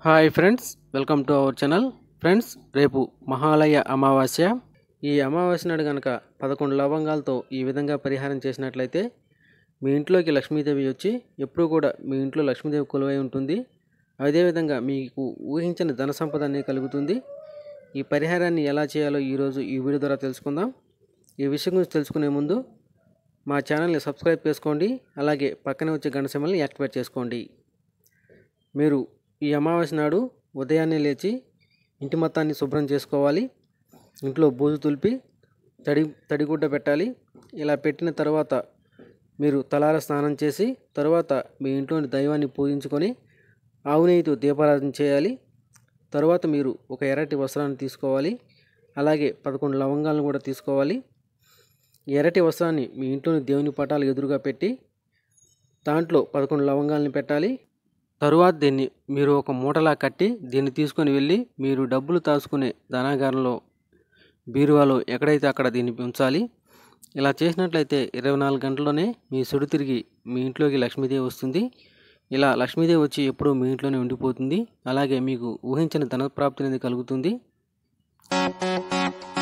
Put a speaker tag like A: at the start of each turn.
A: hi friends welcome to our channel friends రేపు మహాలయ అమావాస్య ఈ అమావాస్య నాడు కనుక పదకొండు లవంగాలతో ఈ విధంగా పరిహారం చేసినట్లయితే మీ ఇంట్లోకి లక్ష్మీదేవి వచ్చి ఎప్పుడూ కూడా మీ ఇంట్లో లక్ష్మీదేవి కొలువై ఉంటుంది అదేవిధంగా మీకు ఊహించని ధన సంపద అనేది కలుగుతుంది ఈ పరిహారాన్ని ఎలా చేయాలో ఈరోజు ఈ వీడియో ద్వారా తెలుసుకుందాం ఈ విషయం గురించి తెలుసుకునే ముందు మా ఛానల్ని సబ్స్క్రైబ్ చేసుకోండి అలాగే పక్కనే వచ్చే గంట సింబల్ని యాక్టివేట్ చేసుకోండి మీరు ఈ అమావాస్య నాడు ఉదయాన్నే లేచి ఇంటి మొత్తాన్ని శుభ్రం చేసుకోవాలి ఇంట్లో బూజు తులిపి తడి తడిగుడ్డ పెట్టాలి ఇలా పెట్టిన తర్వాత మీరు తలార స్నానం చేసి తర్వాత మీ ఇంట్లోని దైవాన్ని పూజించుకొని ఆవు నెయ్యితో దీపారాధన చేయాలి తర్వాత మీరు ఒక ఎర్రటి వస్త్రాన్ని తీసుకోవాలి అలాగే పదకొండు లవంగాలను కూడా తీసుకోవాలి ఈ ఎర్రటి వస్త్రాన్ని మీ ఇంట్లోని దేవుని పటాలు ఎదురుగా పెట్టి దాంట్లో పదకొండు లవంగాలను పెట్టాలి తరువాత దీన్ని మీరు ఒక మూటలా కట్టి దీన్ని తీసుకొని వెళ్ళి మీరు డబ్బులు దాచుకునే ధనాగారంలో బీరువాలో ఎక్కడైతే అక్కడ దీన్ని ఉంచాలి ఇలా చేసినట్లయితే ఇరవై నాలుగు గంటల్లోనే మీ సుడి తిరిగి మీ ఇంట్లోకి లక్ష్మీదేవి వస్తుంది ఇలా లక్ష్మీదేవి వచ్చి ఎప్పుడూ మీ ఇంట్లోనే ఉండిపోతుంది అలాగే మీకు ఊహించని ధన ప్రాప్తి అనేది కలుగుతుంది